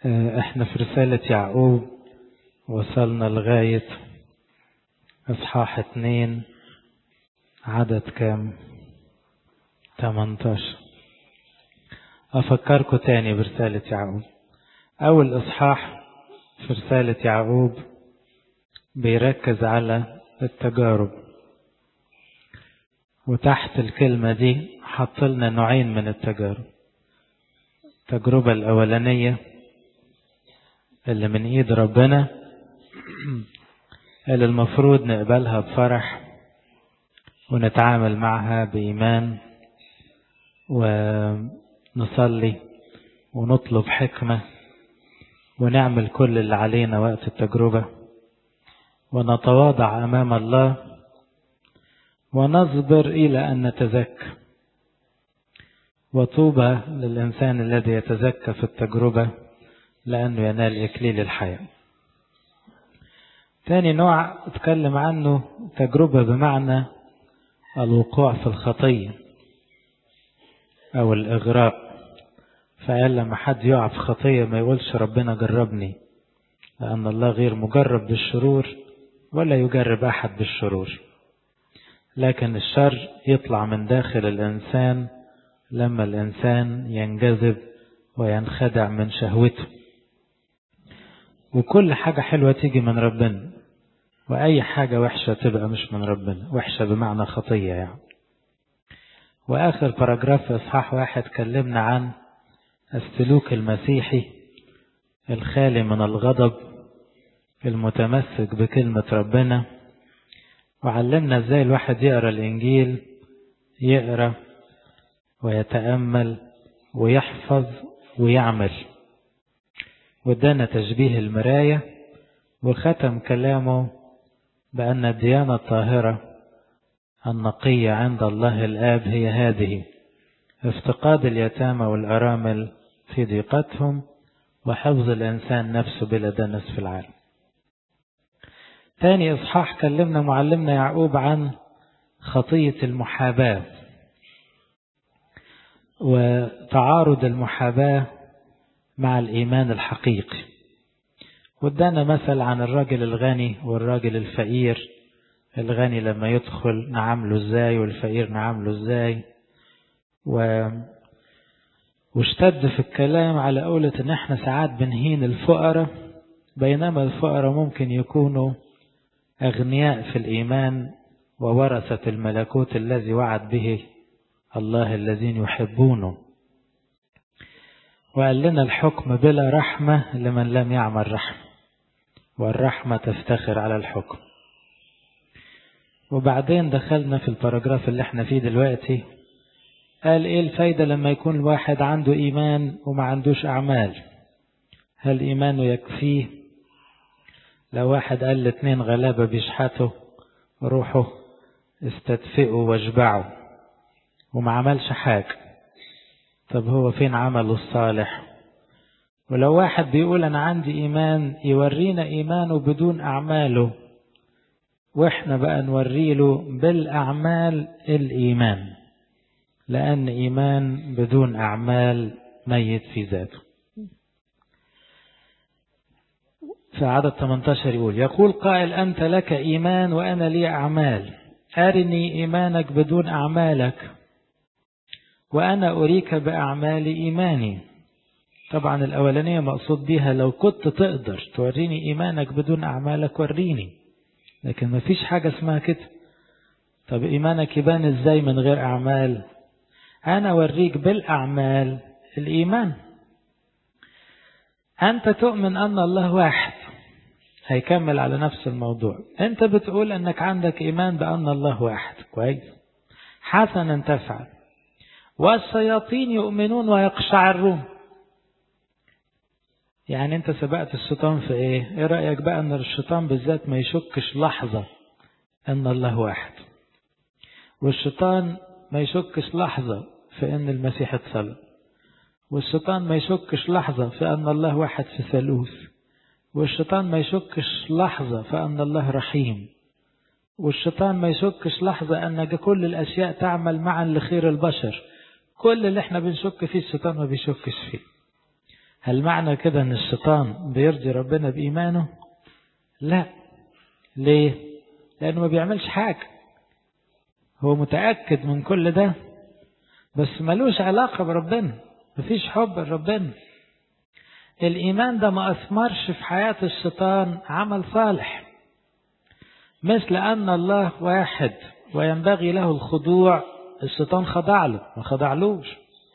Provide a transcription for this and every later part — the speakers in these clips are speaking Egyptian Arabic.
احنا في رسالة يعقوب وصلنا لغاية اصحاح اتنين عدد كام 18 افكركم تاني برسالة يعقوب اول اصحاح في رسالة يعقوب بيركز على التجارب وتحت الكلمة دي حط لنا نوعين من التجارب التجربة الأولانية اللي من إيد ربنا اللي المفروض نقبلها بفرح ونتعامل معها بإيمان ونصلي ونطلب حكمة ونعمل كل اللي علينا وقت التجربة ونتواضع أمام الله ونصبر إلى أن نتزكى وطوبى للإنسان الذي يتزكى في التجربة لأنه ينال إكليل الحياة تاني نوع اتكلم عنه تجربة بمعنى الوقوع في الخطية أو الإغراء فقال لما حد يقع في خطية ما يقولش ربنا جربني لأن الله غير مجرب بالشرور ولا يجرب أحد بالشرور لكن الشر يطلع من داخل الإنسان لما الإنسان ينجذب وينخدع من شهوته وكل حاجة حلوة تيجي من ربنا وأي حاجة وحشة تبقى مش من ربنا وحشة بمعنى خطية يعني وآخر باراجراف في إصحاح واحد كلمنا عن السلوك المسيحي الخالي من الغضب المتمسك بكلمة ربنا وعلمنا ازاي الواحد يقرا الانجيل يقرا ويتامل ويحفظ ويعمل وادانا تشبيه المرايه وختم كلامه بان الديانه الطاهره النقيه عند الله الاب هي هذه افتقاد اليتامى والارامل في ضيقتهم وحفظ الانسان نفسه بلا دنس في العالم تاني إصحاح كلمنا معلمنا يعقوب عن خطية المحاباة وتعارض المحاباة مع الإيمان الحقيقي وادانا مثل عن الراجل الغني والراجل الفقير الغني لما يدخل نعامله ازاي والفقير نعامله ازاي و واشتد في الكلام على قولة ان احنا ساعات بنهين الفقراء بينما الفقراء ممكن يكونوا أغنياء في الإيمان وورثة الملكوت الذي وعد به الله الذين يحبونه وقال لنا الحكم بلا رحمة لمن لم يعمل رحمة والرحمة تفتخر على الحكم وبعدين دخلنا في الباراجراف اللي احنا فيه دلوقتي قال ايه الفايدة لما يكون الواحد عنده ايمان وما عندوش اعمال هل ايمانه يكفيه لو واحد قال لاتنين غلابة بيشحتوا روحوا استدفئوا واشبعوا وما عملش حاجة طب هو فين عمله الصالح ولو واحد بيقول أنا عندي إيمان يورينا إيمانه بدون أعماله وإحنا بقى نوريله بالأعمال الإيمان لأن إيمان بدون أعمال ميت في ذاته في عدد 18 يقول يقول قائل أنت لك إيمان وأنا لي أعمال أرني إيمانك بدون أعمالك وأنا أريك بأعمال إيماني طبعا الأولانية مقصود بيها لو كنت تقدر توريني إيمانك بدون أعمالك وريني لكن ما فيش حاجة اسمها كده طب إيمانك يبان إزاي من غير أعمال أنا أوريك بالأعمال الإيمان أنت تؤمن أن الله واحد هيكمل على نفس الموضوع أنت بتقول أنك عندك إيمان بأن الله واحد كويس حسنا تفعل والشياطين يؤمنون ويقشعرون يعني أنت سبقت الشيطان في إيه؟ إيه رأيك بقى أن الشيطان بالذات ما يشكش لحظة أن الله واحد والشيطان ما يشكش لحظة في أن المسيح اتصلب والشيطان ما يشكش لحظة في أن الله واحد في ثالوث والشيطان ما يشكش لحظة في أن الله رحيم والشيطان ما يشكش لحظة أن كل الأشياء تعمل معا لخير البشر كل اللي احنا بنشك فيه الشيطان ما بيشكش فيه هل معنى كده ان الشيطان بيرضي ربنا بإيمانه لا ليه لأنه ما بيعملش حاجة هو متأكد من كل ده بس ملوش علاقة بربنا مفيش حب لربنا الإيمان ده ما أثمرش في حياة الشيطان عمل صالح مثل أن الله واحد وينبغي له الخضوع الشيطان خضع له ما خضعلوش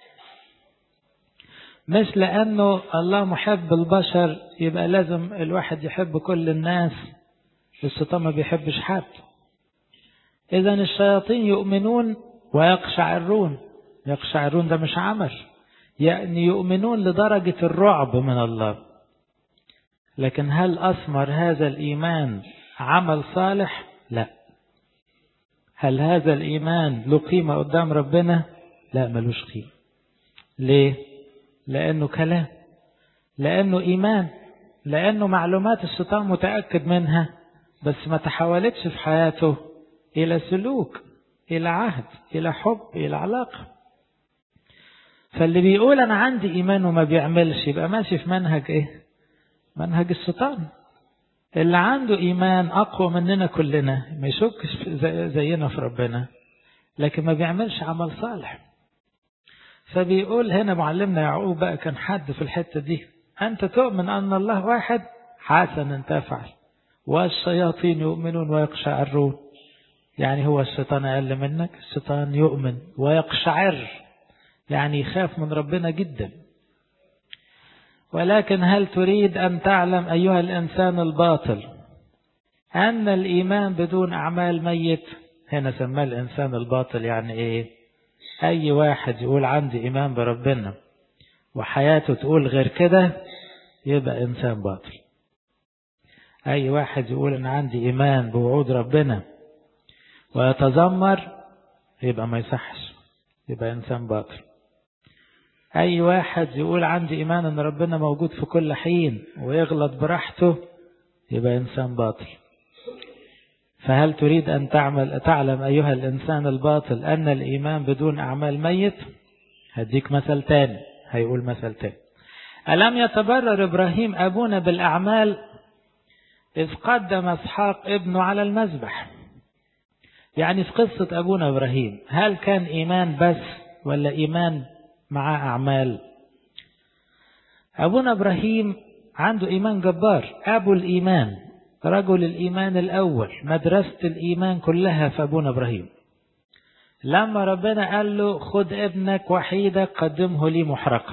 مثل أنه الله محب البشر يبقى لازم الواحد يحب كل الناس الشيطان ما بيحبش حد إذا الشياطين يؤمنون ويقشعرون يقشعرون ده مش عمل يعني يؤمنون لدرجة الرعب من الله لكن هل أثمر هذا الإيمان عمل صالح لا هل هذا الإيمان له قيمة قدام ربنا لا ملوش قيمة ليه لأنه كلام لأنه إيمان لأنه معلومات الشيطان متأكد منها بس ما تحولتش في حياته إلى سلوك إلى عهد إلى حب إلى علاقة فاللي بيقول أنا عندي إيمان وما بيعملش يبقى ماشي في منهج إيه منهج الشيطان اللي عنده إيمان أقوى مننا كلنا ما يشكش زينا في ربنا لكن ما بيعملش عمل صالح فبيقول هنا معلمنا يعقوب بقى كان حد في الحتة دي أنت تؤمن أن الله واحد حسنا تفعل والشياطين يؤمنون ويقشعرون يعني هو الشيطان أقل منك الشيطان يؤمن ويقشعر يعني يخاف من ربنا جدا ولكن هل تريد أن تعلم أيها الإنسان الباطل أن الإيمان بدون أعمال ميت هنا سماه الإنسان الباطل يعني إيه أي واحد يقول عندي إيمان بربنا وحياته تقول غير كده يبقى إنسان باطل أي واحد يقول أنا عندي إيمان بوعود ربنا ويتذمر يبقى ما يصحش يبقى إنسان باطل أي واحد يقول عندي إيمان أن ربنا موجود في كل حين ويغلط براحته يبقى إنسان باطل فهل تريد أن تعمل تعلم أيها الإنسان الباطل أن الإيمان بدون أعمال ميت هديك مثل تاني هيقول مثل تاني ألم يتبرر إبراهيم أبونا بالأعمال إذ قدم إسحاق ابنه على المذبح يعني في قصة أبونا إبراهيم هل كان إيمان بس ولا إيمان مع أعمال أبونا إبراهيم عنده إيمان جبار أبو الإيمان رجل الإيمان الأول مدرسة الإيمان كلها في أبونا إبراهيم لما ربنا قال له خد ابنك وحيدك قدمه لي محرقة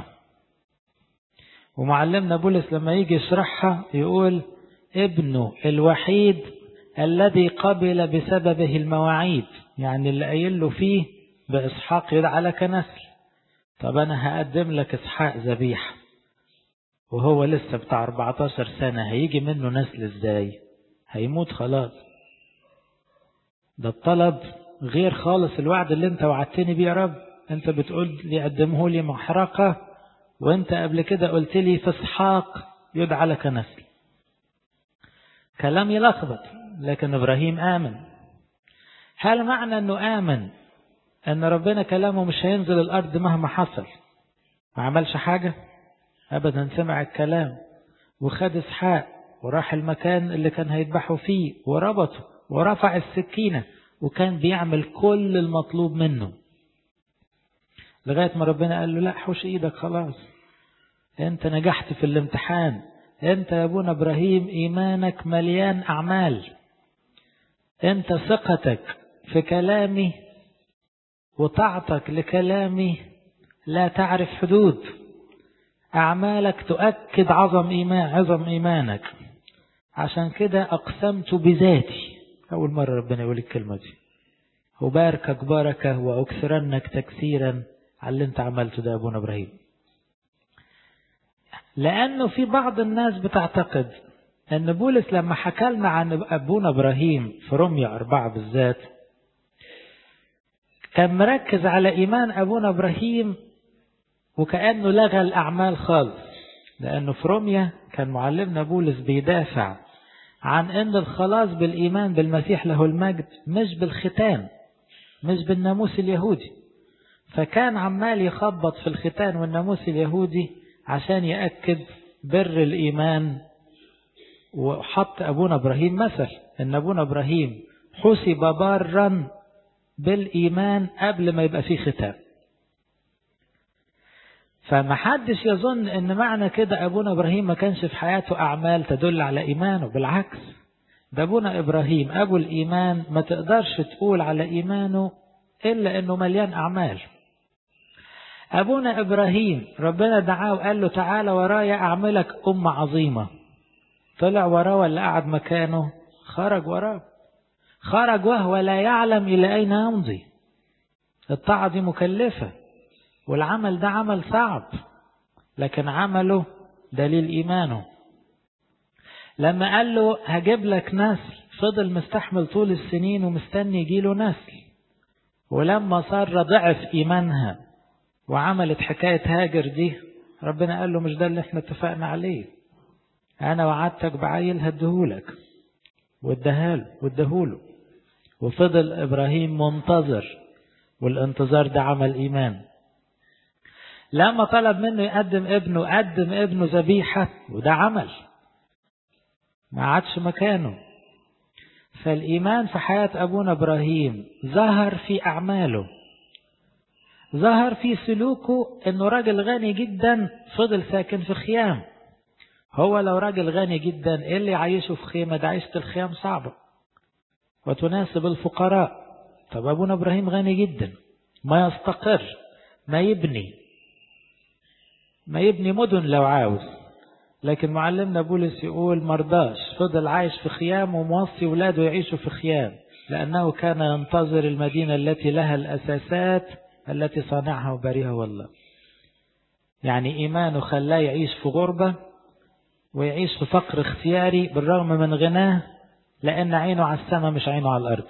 ومعلمنا بولس لما يجي يشرحها يقول ابنه الوحيد الذي قبل بسببه المواعيد يعني اللي قايل له فيه بإسحاق يدعى لك نسل طب أنا هقدم لك إسحاق ذبيحة وهو لسه بتاع 14 سنة هيجي منه نسل إزاي هيموت خلاص ده الطلب غير خالص الوعد اللي انت وعدتني بيه يا رب انت بتقول لي قدمه لي محرقة وانت قبل كده قلت لي في اسحاق يدعى لك نسل كلام يلخبط لكن ابراهيم امن هل معنى انه امن ان ربنا كلامه مش هينزل الارض مهما حصل ما عملش حاجة ابدا سمع الكلام وخد اسحاق وراح المكان اللي كان هيذبحوا فيه وربطه ورفع السكينة وكان بيعمل كل المطلوب منه لغاية ما ربنا قال له لا حوش ايدك خلاص انت نجحت في الامتحان انت يا ابونا ابراهيم ايمانك مليان اعمال انت ثقتك في كلامي وطاعتك لكلامي لا تعرف حدود أعمالك تؤكد عظم إيمان عظم إيمانك عشان كده أقسمت بذاتي أول مرة ربنا يقول الكلمة دي وباركك بركة وأكثرنك تكثيرا على اللي أنت عملته ده أبونا إبراهيم لأنه في بعض الناس بتعتقد أن بولس لما حكى لنا عن أبونا إبراهيم في رمية أربعة بالذات كان مركز على إيمان أبونا إبراهيم وكأنه لغى الأعمال خالص لأنه في روميا كان معلمنا بولس بيدافع عن أن الخلاص بالإيمان بالمسيح له المجد مش بالختان مش بالناموس اليهودي فكان عمال يخبط في الختان والناموس اليهودي عشان يأكد بر الإيمان وحط أبونا إبراهيم مثل إن أبونا إبراهيم حسب بارا بالإيمان قبل ما يبقى فيه ختام فما حدش يظن ان معنى كده ابونا ابراهيم ما كانش في حياته اعمال تدل على ايمانه بالعكس ده ابونا ابراهيم ابو الايمان ما تقدرش تقول على ايمانه الا انه مليان اعمال ابونا ابراهيم ربنا دعاه وقال له تعالى ورايا اعملك امه عظيمه طلع وراه ولا قعد مكانه خرج وراه خرج وهو لا يعلم الى اين يمضي الطاعه دي مكلفه والعمل ده عمل صعب لكن عمله دليل إيمانه لما قال له هجيب لك نسل فضل مستحمل طول السنين ومستني يجيله نسل ولما صار ضعف إيمانها وعملت حكاية هاجر دي ربنا قال له مش ده اللي احنا اتفقنا عليه أنا وعدتك بعيل هديهولك وادهاله وادهوله وفضل إبراهيم منتظر والانتظار ده عمل إيمان لما طلب منه يقدم ابنه قدم ابنه ذبيحة وده عمل ما عادش مكانه فالإيمان في حياة أبونا إبراهيم ظهر في أعماله ظهر في سلوكه أنه راجل غني جدا فضل ساكن في خيام هو لو راجل غني جدا إيه اللي يعيشه في خيمة ده عيشة الخيام صعبة وتناسب الفقراء طب أبونا إبراهيم غني جدا ما يستقر ما يبني ما يبني مدن لو عاوز لكن معلمنا بولس يقول مرضاش فضل عايش في خيام وموصي ولاده يعيشوا في خيام لأنه كان ينتظر المدينة التي لها الأساسات التي صنعها وبريها والله يعني إيمانه خلاه يعيش في غربة ويعيش في فقر اختياري بالرغم من غناه لأن عينه على السماء مش عينه على الأرض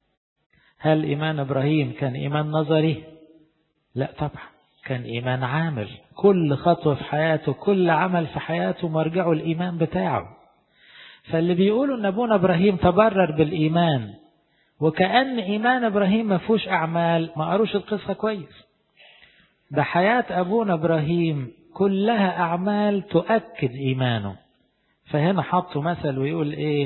هل إيمان إبراهيم كان إيمان نظري؟ لا طبعا كان إيمان عامل كل خطوة في حياته كل عمل في حياته مرجعه الإيمان بتاعه فاللي بيقولوا أن أبونا إبراهيم تبرر بالإيمان وكأن إيمان إبراهيم ما فيهوش أعمال ما قروش القصة كويس ده حياة أبونا إبراهيم كلها أعمال تؤكد إيمانه فهنا حطوا مثل ويقول إيه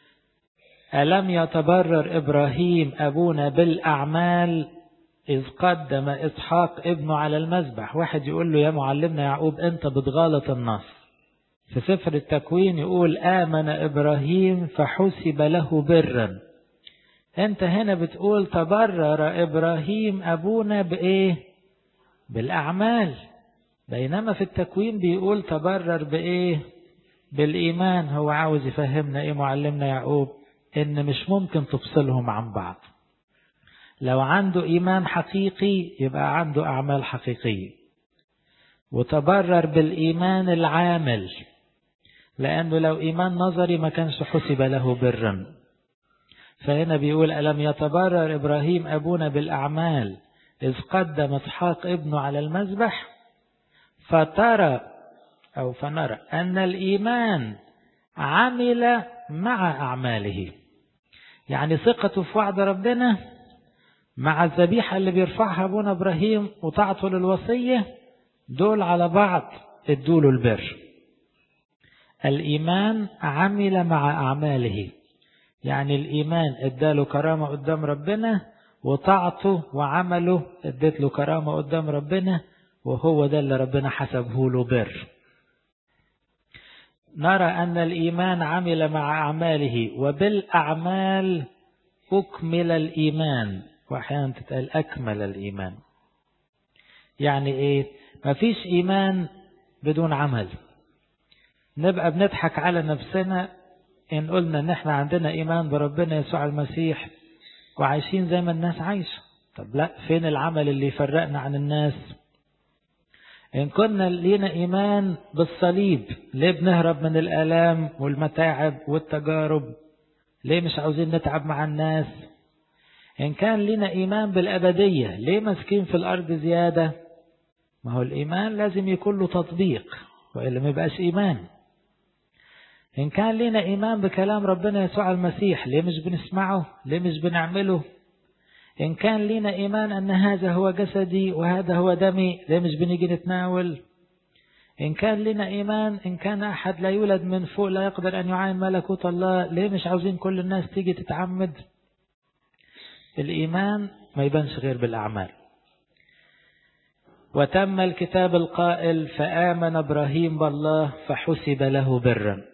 ألم يتبرر إبراهيم أبونا بالأعمال إذ قدم إسحاق ابنه على المذبح واحد يقول له يا معلمنا يعقوب أنت بتغالط النص في سفر التكوين يقول آمن إبراهيم فحسب له برا أنت هنا بتقول تبرر إبراهيم أبونا بإيه بالأعمال بينما في التكوين بيقول تبرر بإيه بالإيمان هو عاوز يفهمنا إيه معلمنا يعقوب إن مش ممكن تفصلهم عن بعض لو عنده إيمان حقيقي يبقى عنده أعمال حقيقية وتبرر بالإيمان العامل لأنه لو إيمان نظري ما كانش حسب له برا فهنا بيقول ألم يتبرر إبراهيم أبونا بالأعمال إذ قدم إسحاق ابنه على المذبح فترى أو فنرى أن الإيمان عمل مع أعماله يعني ثقته في وعد ربنا مع الذبيحة اللي بيرفعها أبونا إبراهيم وطاعته للوصية دول على بعض ادوله البر الإيمان عمل مع أعماله يعني الإيمان اداله كرامة قدام ربنا وطاعته وعمله ادت له كرامة قدام ربنا وهو ده اللي ربنا حسبه له بر نرى أن الإيمان عمل مع أعماله وبالأعمال أكمل الإيمان وأحيانا تتقال أكمل الإيمان يعني إيه مفيش إيمان بدون عمل نبقى بنضحك على نفسنا إن قلنا إن إحنا عندنا إيمان بربنا يسوع المسيح وعايشين زي ما الناس عايشة طب لا فين العمل اللي يفرقنا عن الناس إن كنا لينا إيمان بالصليب ليه بنهرب من الآلام والمتاعب والتجارب ليه مش عاوزين نتعب مع الناس إن كان لنا إيمان بالأبدية ليه مسكين في الأرض زيادة ما هو الإيمان لازم يكون له تطبيق وإلا ما يبقاش إيمان إن كان لنا إيمان بكلام ربنا يسوع المسيح ليه مش بنسمعه ليه مش بنعمله إن كان لنا إيمان أن هذا هو جسدي وهذا هو دمي ليه مش بنيجي نتناول إن كان لنا إيمان إن كان أحد لا يولد من فوق لا يقدر أن يعاين ملكوت الله ليه مش عاوزين كل الناس تيجي تتعمد الإيمان ما يبانش غير بالأعمال وتم الكتاب القائل فآمن إبراهيم بالله فحسب له برا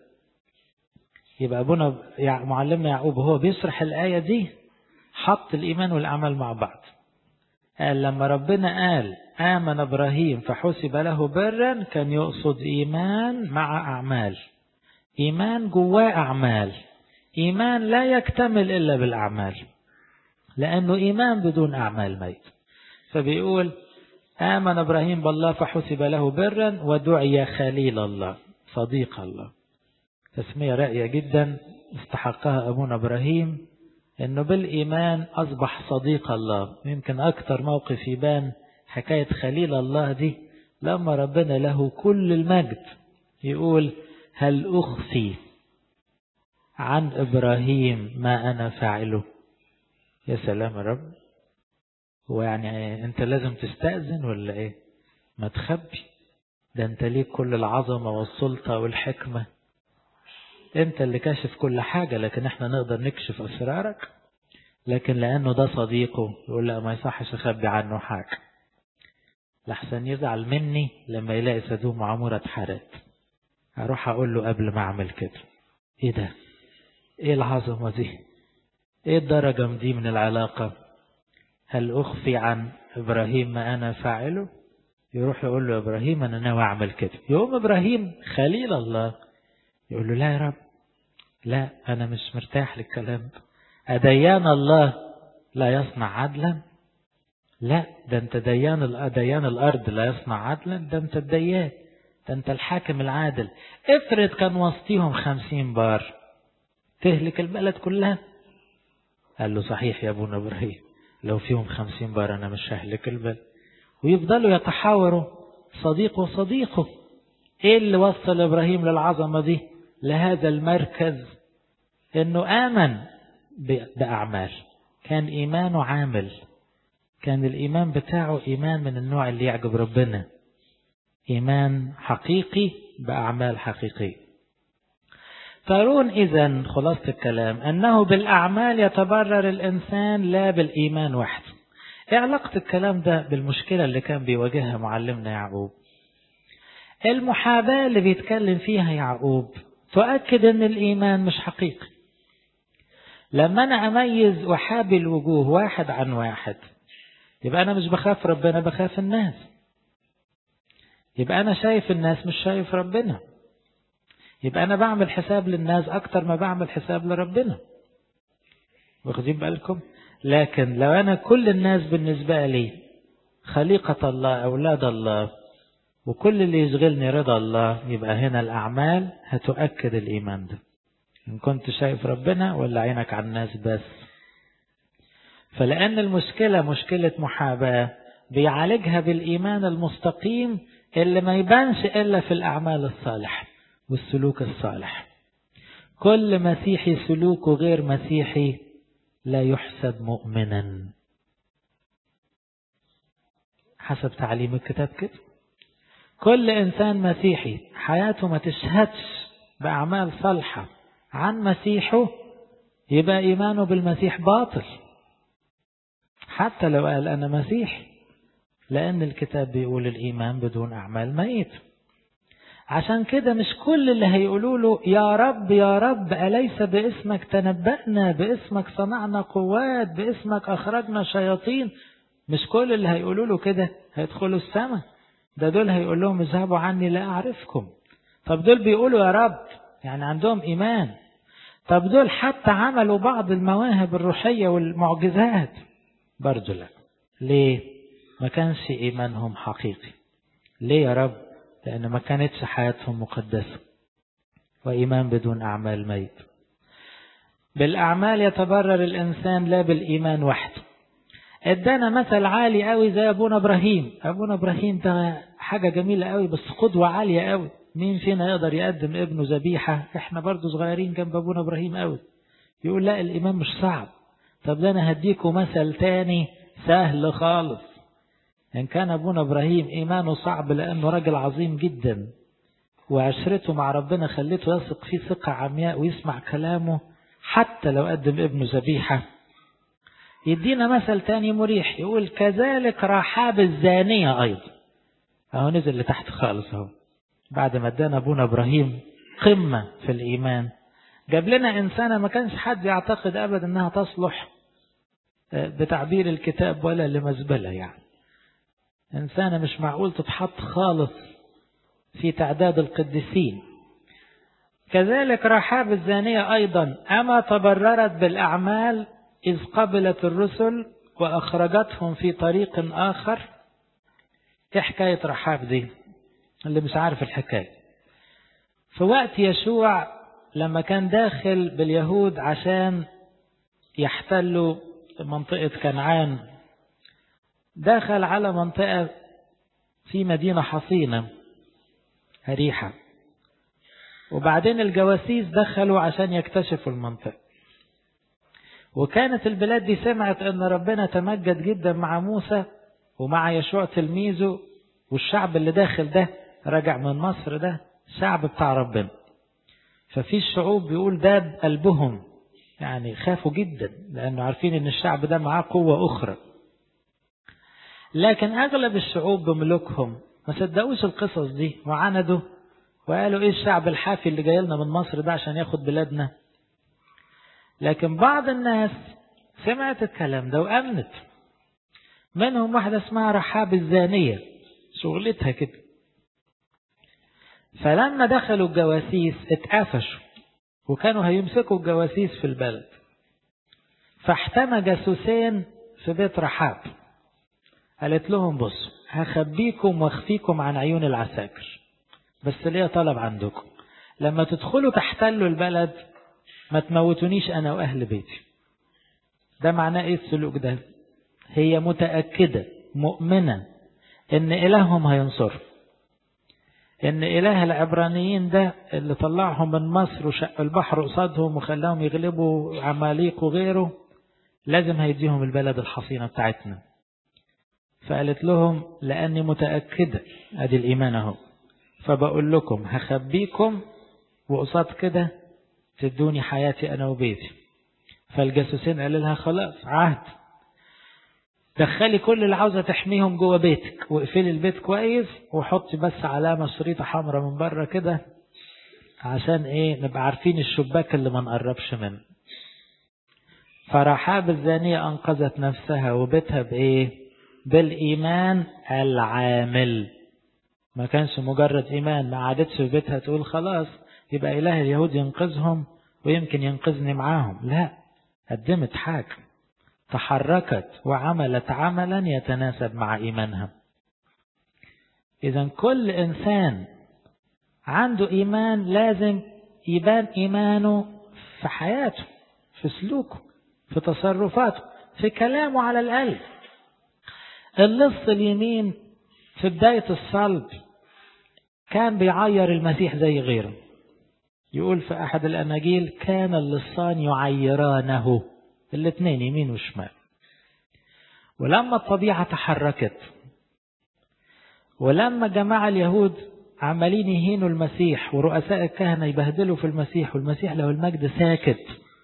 يبقى أبونا معلمنا يعقوب هو بيشرح الآية دي حط الإيمان والأعمال مع بعض قال لما ربنا قال آمن إبراهيم فحسب له برا كان يقصد إيمان مع أعمال إيمان جواه أعمال إيمان لا يكتمل إلا بالأعمال لأنه إيمان بدون أعمال ميت فبيقول آمن إبراهيم بالله فحسب له برا ودعي خليل الله صديق الله تسمية رأية جدا استحقها أبونا إبراهيم أنه بالإيمان أصبح صديق الله يمكن أكثر موقف يبان حكاية خليل الله دي لما ربنا له كل المجد يقول هل أخفي عن إبراهيم ما أنا فاعله يا سلام يا رب هو يعني أنت لازم تستأذن ولا إيه ما تخبي ده أنت ليك كل العظمة والسلطة والحكمة أنت اللي كاشف كل حاجة لكن إحنا نقدر نكشف أسرارك لكن لأنه ده صديقه يقول لا ما يصحش أخبي عنه حاجة لحسن يزعل مني لما يلاقي سدوم وعمورة اتحرقت أروح أقول له قبل ما أعمل كده إيه ده إيه العظمة دي إيه الدرجة دي من العلاقة هل أخفي عن إبراهيم ما أنا فاعله يروح يقول له إبراهيم أنا ناوي أعمل كده يقوم إبراهيم خليل الله يقول له لا يا رب لا أنا مش مرتاح للكلام ده أديان الله لا يصنع عدلا لا ده أنت ديان ديان الأرض لا يصنع عدلا ده أنت الديان ده أنت الحاكم العادل افرض كان وسطيهم خمسين بار تهلك البلد كلها قال له صحيح يا ابونا إبراهيم لو فيهم خمسين بار أنا مش ههلك البلد ويفضلوا يتحاوروا صديق وصديقه ايه اللي وصل ابراهيم للعظمة دي لهذا المركز انه امن باعمال كان ايمانه عامل كان الايمان بتاعه ايمان من النوع اللي يعجب ربنا ايمان حقيقي باعمال حقيقيه ترون اذا خلاصة الكلام انه بالاعمال يتبرر الانسان لا بالايمان وحده ايه علاقة الكلام ده بالمشكلة اللي كان بيواجهها معلمنا يعقوب المحاباة اللي بيتكلم فيها يعقوب تؤكد ان الايمان مش حقيقي لما انا اميز وحابي الوجوه واحد عن واحد يبقى انا مش بخاف ربنا بخاف الناس يبقى انا شايف الناس مش شايف ربنا يبقى انا بعمل حساب للناس اكتر ما بعمل حساب لربنا واخدين بالكم لكن لو انا كل الناس بالنسبة لي خليقة الله اولاد الله وكل اللي يشغلني رضا الله يبقى هنا الأعمال هتؤكد الإيمان ده إن كنت شايف ربنا ولا عينك على الناس بس فلأن المشكلة مشكلة محاباة بيعالجها بالإيمان المستقيم اللي ما يبانش إلا في الأعمال الصالحة والسلوك الصالح كل مسيحي سلوكه غير مسيحي لا يحسب مؤمنا حسب تعليم الكتاب كده كل إنسان مسيحي حياته ما تشهدش بأعمال صالحة عن مسيحه يبقى إيمانه بالمسيح باطل حتى لو قال أنا مسيحي لأن الكتاب بيقول الإيمان بدون أعمال ميت عشان كده مش كل اللي هيقولوا له يا رب يا رب أليس باسمك تنبأنا باسمك صنعنا قوات باسمك أخرجنا شياطين مش كل اللي هيقولوا له كده هيدخلوا السماء ده دول هيقول لهم اذهبوا عني لا أعرفكم طب دول بيقولوا يا رب يعني عندهم إيمان طب دول حتى عملوا بعض المواهب الروحية والمعجزات برضو لا ليه ما كانش إيمانهم حقيقي ليه يا رب لأن ما كانتش حياتهم مقدسة وإيمان بدون أعمال ميت بالأعمال يتبرر الإنسان لا بالإيمان وحده ادانا مثل عالي قوي زي ابونا ابراهيم ابونا ابراهيم ده حاجة جميلة قوي بس قدوة عالية قوي مين فينا يقدر يقدم ابنه ذبيحة احنا برضو صغيرين جنب ابونا ابراهيم قوي يقول لا الايمان مش صعب طب ده انا هديكم مثل تاني سهل خالص إن كان أبونا إبراهيم إيمانه صعب لأنه راجل عظيم جدا وعشرته مع ربنا خليته يثق فيه ثقة عمياء ويسمع كلامه حتى لو قدم ابنه ذبيحة يدينا مثل تاني مريح يقول كذلك رحاب الزانية أيضا أهو نزل لتحت خالص أهو بعد ما ادانا أبونا إبراهيم قمة في الإيمان جاب لنا إنسانة ما كانش حد يعتقد أبدا أنها تصلح بتعبير الكتاب ولا لمزبلة يعني إنسانة مش معقول تتحط خالص في تعداد القديسين كذلك رحاب الزانية أيضا أما تبررت بالأعمال إذ قبلت الرسل وأخرجتهم في طريق آخر إيه حكاية رحاب دي اللي مش عارف الحكاية في وقت يشوع لما كان داخل باليهود عشان يحتلوا منطقة كنعان دخل على منطقة في مدينة حصينة أريحة وبعدين الجواسيس دخلوا عشان يكتشفوا المنطقة وكانت البلاد دي سمعت أن ربنا تمجد جدا مع موسى ومع يشوع تلميذه والشعب اللي داخل ده رجع من مصر ده شعب بتاع ربنا ففي الشعوب بيقول داب قلبهم يعني خافوا جدا لأنه عارفين أن الشعب ده معاه قوة أخرى لكن أغلب الشعوب بملوكهم ما صدقوش القصص دي وعندوا وقالوا إيه الشعب الحافي اللي جاي لنا من مصر ده عشان ياخد بلادنا لكن بعض الناس سمعت الكلام ده وأمنت منهم واحدة اسمها رحاب الزانية شغلتها كده فلما دخلوا الجواسيس اتقفشوا وكانوا هيمسكوا الجواسيس في البلد فاحتمى جاسوسين في بيت رحاب قالت لهم بصوا هخبيكم واخفيكم عن عيون العساكر بس ليا طلب عندكم لما تدخلوا تحتلوا البلد ما تموتونيش انا واهل بيتي ده معناه ايه السلوك ده هي متأكدة مؤمنة ان الههم هينصرهم ان اله العبرانيين ده اللي طلعهم من مصر وشق البحر قصادهم وخلاهم يغلبوا عماليق وغيره لازم هيديهم البلد الحصينة بتاعتنا فقالت لهم لأني متأكدة أدي الإيمان أهو فبقول لكم هخبيكم وقصاد كده تدوني حياتي أنا وبيتي فالجاسوسين قال لها خلاص عهد دخلي كل اللي عاوزة تحميهم جوه بيتك واقفلي البيت كويس وحطي بس علامة شريطة حمراء من بره كده عشان ايه نبقى عارفين الشباك اللي ما نقربش منه فرحاب الزانية أنقذت نفسها وبيتها بإيه بالإيمان العامل ما كانش مجرد إيمان ما عادتش في بيتها تقول خلاص يبقى إله اليهود ينقذهم ويمكن ينقذني معاهم لا قدمت حاجة تحركت وعملت عملا يتناسب مع إيمانها إذا كل إنسان عنده إيمان لازم يبان إيمانه في حياته في سلوكه في تصرفاته في كلامه على الأقل اللص اليمين في بداية الصلب كان بيعير المسيح زي غيره يقول في أحد الأناجيل كان اللصان يعيرانه الاثنين يمين وشمال ولما الطبيعة تحركت ولما جماعة اليهود عمالين يهينوا المسيح ورؤساء الكهنة يبهدلوا في المسيح والمسيح له المجد ساكت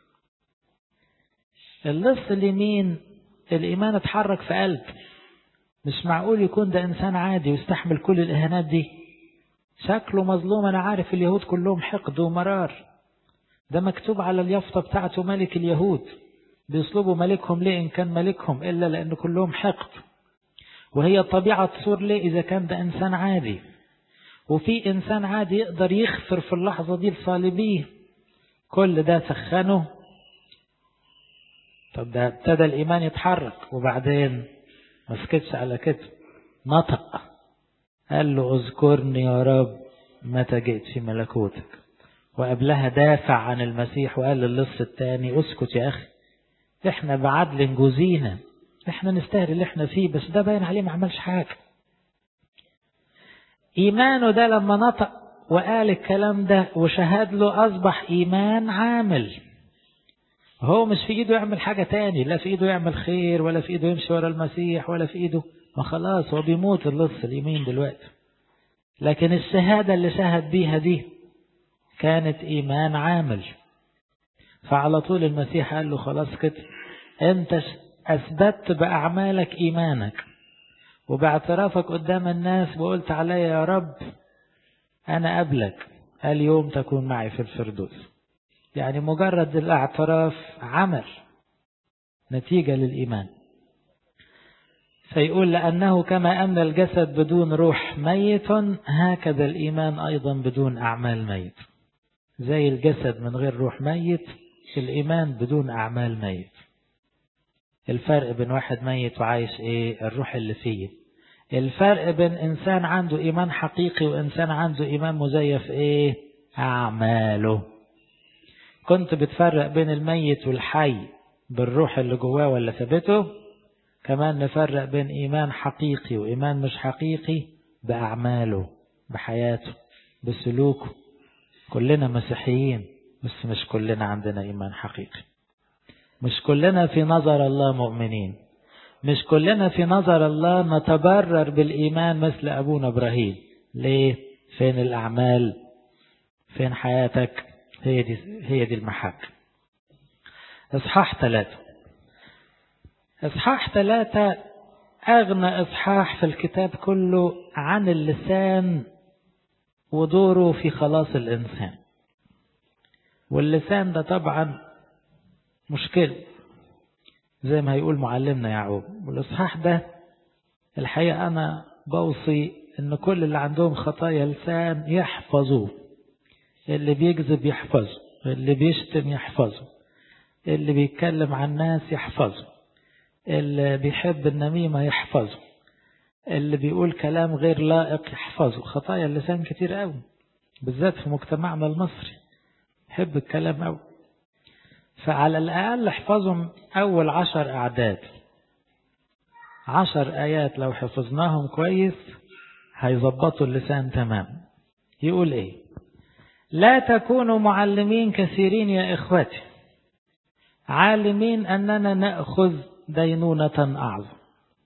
اللص اليمين الإيمان اتحرك في قلب مش معقول يكون ده إنسان عادي ويستحمل كل الإهانات دي شكله مظلوم أنا عارف اليهود كلهم حقد ومرار ده مكتوب على اليافطة بتاعته ملك اليهود بيصلبوا ملكهم ليه إن كان ملكهم إلا لأن كلهم حقد وهي طبيعة تصور ليه إذا كان ده إنسان عادي وفي إنسان عادي يقدر يغفر في اللحظة دي لصالبيه كل ده سخنه طب ده ابتدى الإيمان يتحرك وبعدين ما سكتش على كده نطق قال له اذكرني يا رب متى جئت في ملكوتك وقبلها دافع عن المسيح وقال للص التاني اسكت يا أخي احنا بعدل جوزينا احنا نستاهل اللي احنا فيه بس ده باين عليه ما عملش حاجة إيمانه ده لما نطق وقال الكلام ده وشهد له أصبح إيمان عامل هو مش في إيده يعمل حاجة تاني لا في إيده يعمل خير ولا في إيده يمشي ورا المسيح ولا في إيده ما خلاص هو بيموت اللص اليمين دلوقتي لكن الشهادة اللي شهد بيها دي كانت إيمان عامل فعلى طول المسيح قال له خلاص كده انت أثبتت بأعمالك إيمانك وباعترافك قدام الناس وقلت عليا يا رب أنا قبلك اليوم تكون معي في الفردوس يعني مجرد الاعتراف عمل نتيجة للإيمان فيقول لأنه كما أن الجسد بدون روح ميت هكذا الإيمان أيضا بدون أعمال ميت زي الجسد من غير روح ميت الإيمان بدون أعمال ميت الفرق بين واحد ميت وعايش إيه الروح اللي فيه الفرق بين إنسان عنده إيمان حقيقي وإنسان عنده إيمان مزيف إيه أعماله كنت بتفرق بين الميت والحي بالروح اللي جواه ولا ثبته كمان نفرق بين إيمان حقيقي وإيمان مش حقيقي بأعماله بحياته بسلوكه كلنا مسيحيين بس مش كلنا عندنا إيمان حقيقي مش كلنا في نظر الله مؤمنين مش كلنا في نظر الله نتبرر بالإيمان مثل أبونا إبراهيم ليه فين الأعمال فين حياتك هي دي, هي دي المحك إصحاح ثلاثة إصحاح ثلاثة أغنى إصحاح في الكتاب كله عن اللسان ودوره في خلاص الإنسان واللسان ده طبعا مشكلة زي ما هيقول معلمنا يعقوب والإصحاح ده الحقيقة أنا بوصي إن كل اللي عندهم خطايا لسان يحفظوه اللي بيكذب يحفظه اللي بيشتم يحفظه اللي بيتكلم عن الناس يحفظه اللي بيحب النميمة يحفظه اللي بيقول كلام غير لائق يحفظه خطايا اللسان كتير قوي بالذات في مجتمعنا المصري يحب الكلام قوي فعلى الأقل احفظهم أول عشر أعداد عشر آيات لو حفظناهم كويس هيظبطوا اللسان تمام يقول إيه لا تكونوا معلمين كثيرين يا إخوتي عالمين أننا نأخذ دينونة أعظم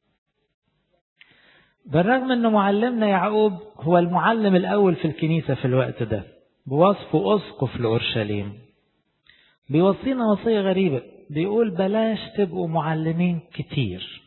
بالرغم أن معلمنا يعقوب هو المعلم الأول في الكنيسة في الوقت ده بوصفه أسقف لأورشليم بيوصينا وصية غريبة بيقول بلاش تبقوا معلمين كتير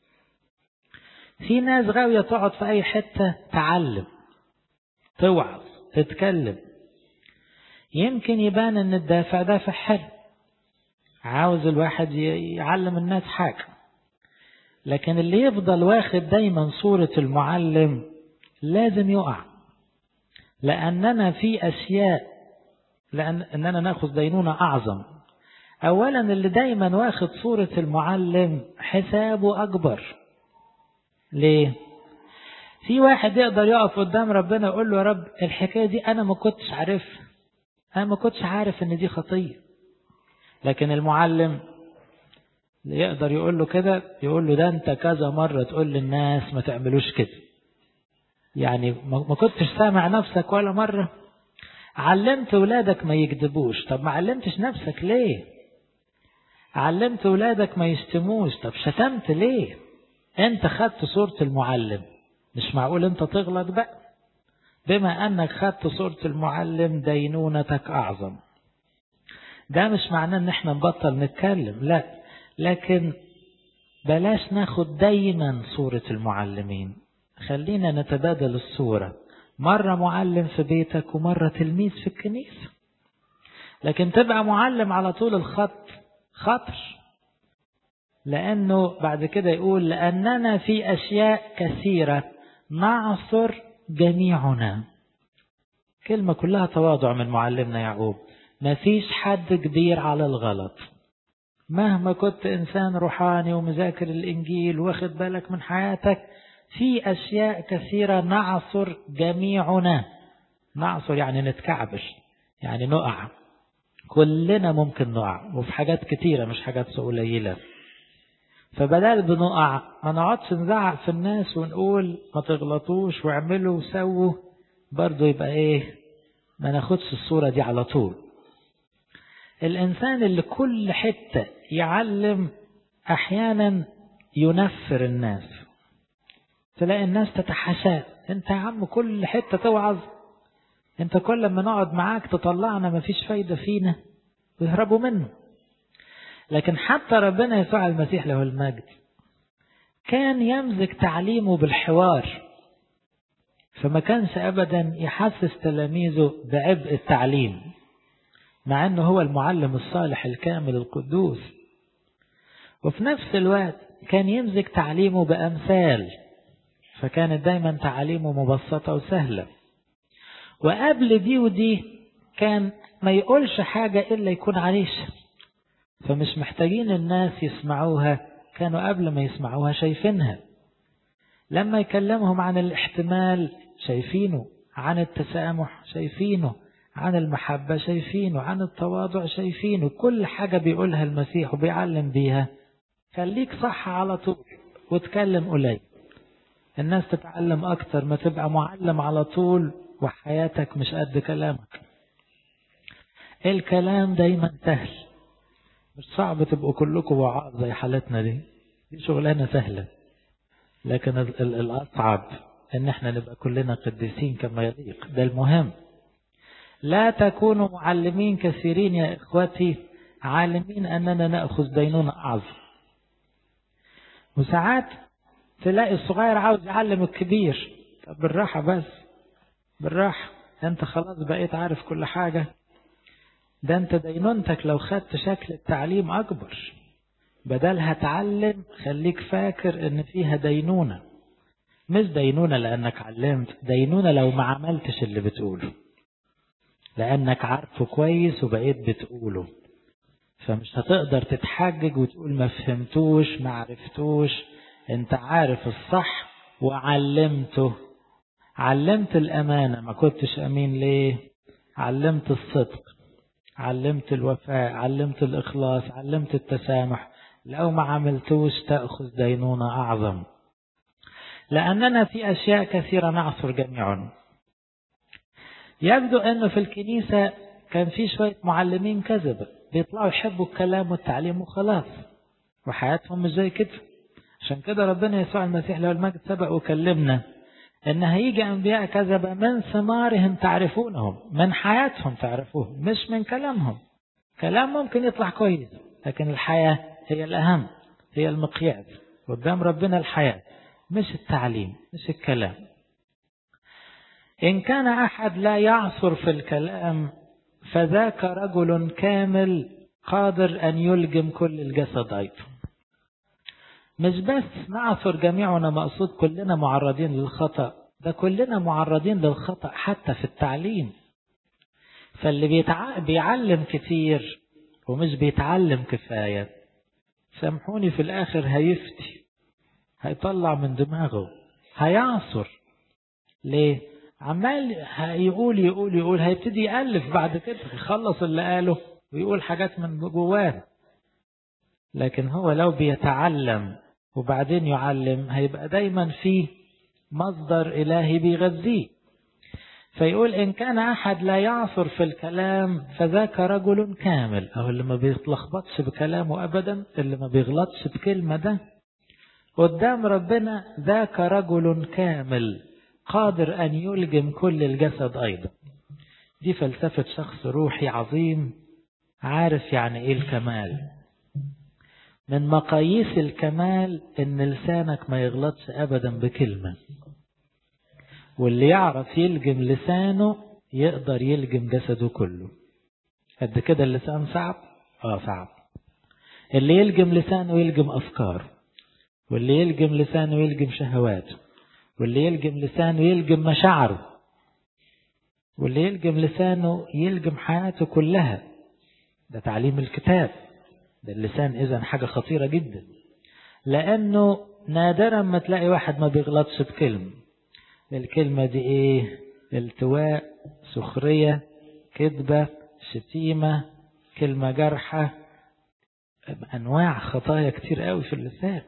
في ناس غاوية تقعد في أي حتة تعلم توعظ تتكلم يمكن يبان ان الدافع دافع حلو عاوز الواحد يعلم الناس حاجة لكن اللي يفضل واخد دايما صورة المعلم لازم يقع لأننا في أشياء لأن أننا نأخذ دينونة أعظم أولا اللي دايما واخد صورة المعلم حسابه أكبر ليه؟ في واحد يقدر يقف قدام ربنا يقول له يا رب الحكاية دي أنا ما كنتش عارفها أنا ما كنتش عارف إن دي خطية لكن المعلم اللي يقدر يقول له كده يقول له ده أنت كذا مرة تقول للناس ما تعملوش كده يعني ما كنتش سامع نفسك ولا مرة علمت ولادك ما يكذبوش طب ما علمتش نفسك ليه علمت ولادك ما يشتموش طب شتمت ليه انت خدت صورة المعلم مش معقول انت تغلط بقى بما انك خدت صورة المعلم دينونتك اعظم ده مش معناه ان احنا نبطل نتكلم لا لكن بلاش ناخد دايما صورة المعلمين خلينا نتبادل الصورة مرة معلم في بيتك ومرة تلميذ في الكنيسة لكن تبقى معلم على طول الخط خطر لأنه بعد كده يقول لأننا في أشياء كثيرة نعصر جميعنا كلمة كلها تواضع من معلمنا يعقوب ما فيش حد كبير على الغلط مهما كنت إنسان روحاني ومذاكر الإنجيل واخد بالك من حياتك في أشياء كثيرة نعصر جميعنا نعصر يعني نتكعبش يعني نقع كلنا ممكن نقع وفي حاجات كتيرة مش حاجات قليلة فبدل بنقع ما نقعدش نزعق في الناس ونقول ما تغلطوش واعملوا وسووا برضه يبقى ايه ما ناخدش الصورة دي على طول الإنسان اللي كل حتة يعلم أحيانا ينفر الناس تلاقي الناس تتحاشاه انت يا عم كل حتة توعظ انت كل ما نقعد معاك تطلعنا مفيش فايدة فينا ويهربوا منه لكن حتى ربنا يسوع المسيح له المجد كان يمزج تعليمه بالحوار فما كانش ابدا يحسس تلاميذه بعبء التعليم مع انه هو المعلم الصالح الكامل القدوس وفي نفس الوقت كان يمزج تعليمه بامثال فكانت دايما تعاليمه مبسطة وسهلة وقبل دي ودي كان ما يقولش حاجة إلا يكون عريش فمش محتاجين الناس يسمعوها كانوا قبل ما يسمعوها شايفينها لما يكلمهم عن الاحتمال شايفينه عن التسامح شايفينه عن المحبة شايفينه عن التواضع شايفينه كل حاجة بيقولها المسيح وبيعلم بيها خليك صح على طول وتكلم قليل الناس تتعلم أكتر ما تبقى معلم على طول وحياتك مش قد كلامك الكلام دايما سهل مش صعب تبقوا كلكم وعاء زي حالتنا دي دي شغلانة سهلة لكن الأصعب ان احنا نبقى كلنا قديسين كما يليق ده المهم لا تكونوا معلمين كثيرين يا اخوتي عالمين اننا ناخذ دينونة اعظم وساعات تلاقي الصغير عاوز يعلم الكبير طب بالراحة بس بالراحة انت خلاص بقيت عارف كل حاجة ده انت دينونتك لو خدت شكل التعليم اكبر بدلها تعلم خليك فاكر ان فيها دينونة مش دينونة لانك علمت دينونة لو ما عملتش اللي بتقوله لانك عارفه كويس وبقيت بتقوله فمش هتقدر تتحجج وتقول ما فهمتوش ما عرفتوش انت عارف الصح وعلمته علمت الأمانة ما كنتش أمين ليه علمت الصدق علمت الوفاء علمت الإخلاص علمت التسامح لو ما عملتوش تأخذ دينونة أعظم لأننا في أشياء كثيرة نعصر جميعا يبدو أنه في الكنيسة كان في شوية معلمين كذبة بيطلعوا يحبوا الكلام والتعليم وخلاص وحياتهم مش زي كده عشان كده ربنا يسوع المسيح له المجد سبق وكلمنا ان هيجي انبياء كذبة من ثمارهم تعرفونهم من حياتهم تعرفوهم مش من كلامهم كلام ممكن يطلع كويس لكن الحياة هي الأهم هي المقياس قدام ربنا الحياة مش التعليم مش الكلام إن كان أحد لا يعصر في الكلام فذاك رجل كامل قادر أن يلجم كل الجسد أيضا مش بس نعصر جميعنا مقصود كلنا معرضين للخطأ ده كلنا معرضين للخطأ حتى في التعليم فاللي بيتع... بيعلم كتير ومش بيتعلم كفاية سامحوني في الآخر هيفتي هيطلع من دماغه هيعصر ليه عمال يقول يقول يقول هيبتدي يألف بعد كده يخلص اللي قاله ويقول حاجات من جواه لكن هو لو بيتعلم وبعدين يعلم هيبقى دايما فيه مصدر إلهي بيغذيه فيقول إن كان أحد لا يعصر في الكلام فذاك رجل كامل أو اللي ما بيتلخبطش بكلامه أبدا اللي ما بيغلطش بكلمة ده قدام ربنا ذاك رجل كامل قادر أن يلجم كل الجسد أيضا دي فلسفة شخص روحي عظيم عارف يعني إيه الكمال من مقاييس الكمال ان لسانك ما يغلطش ابدا بكلمة واللي يعرف يلجم لسانه يقدر يلجم جسده كله قد كده اللسان صعب اه صعب اللي يلجم لسانه يلجم افكاره واللي يلجم لسانه يلجم شهواته واللي يلجم لسانه يلجم مشاعره واللي يلجم لسانه يلجم حياته كلها ده تعليم الكتاب ده اللسان إذا حاجة خطيرة جدا لأنه نادرا ما تلاقي واحد ما بيغلطش بكلمة الكلمة دي إيه التواء سخرية كذبة شتيمة كلمة جرحة أنواع خطايا كتير قوي في اللسان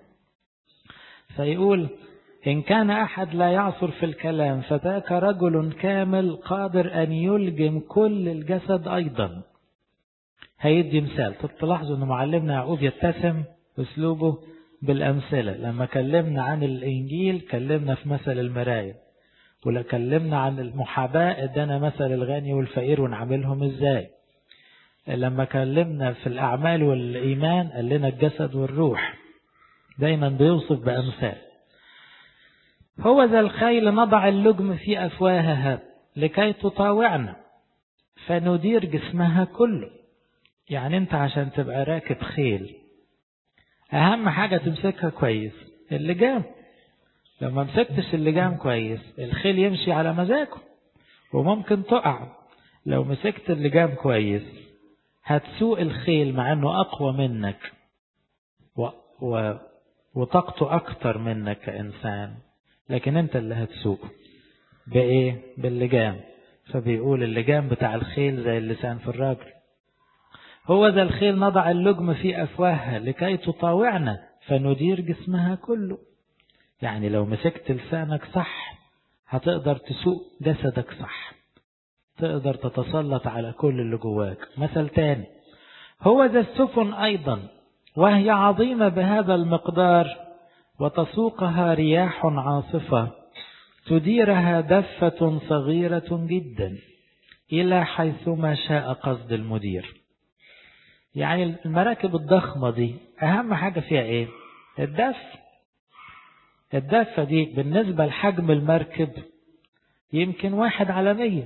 فيقول إن كان أحد لا يعصر في الكلام فذاك رجل كامل قادر أن يلجم كل الجسد أيضا هيدي مثال تلاحظوا ان معلمنا يعقوب يتسم اسلوبه بالأمثلة لما كلمنا عن الإنجيل كلمنا في مثل المراية ولا كلمنا عن المحاباة ادانا مثل الغني والفقير ونعملهم ازاي لما كلمنا في الأعمال والإيمان قال لنا الجسد والروح دايما بيوصف بأمثال هو ذا الخيل نضع اللجم في أفواهها لكي تطاوعنا فندير جسمها كله يعني انت عشان تبقى راكب خيل اهم حاجة تمسكها كويس اللجام لما مسكتش اللجام كويس الخيل يمشي على مزاجه وممكن تقع لو مسكت اللجام كويس هتسوق الخيل مع انه اقوى منك و... و... وطاقته اكتر منك كانسان لكن انت اللي هتسوق بايه باللجام فبيقول اللجام بتاع الخيل زي اللسان في الراجل هو ذا الخيل نضع اللجم في أفواهها لكي تطاوعنا فندير جسمها كله يعني لو مسكت لسانك صح هتقدر تسوق جسدك صح تقدر تتسلط على كل اللي جواك مثل تاني هو ذا السفن أيضا وهي عظيمة بهذا المقدار وتسوقها رياح عاصفة تديرها دفة صغيرة جدا إلى حيثما شاء قصد المدير يعني المراكب الضخمة دي أهم حاجة فيها إيه؟ الدف الدفة دي بالنسبة لحجم المركب يمكن واحد على مية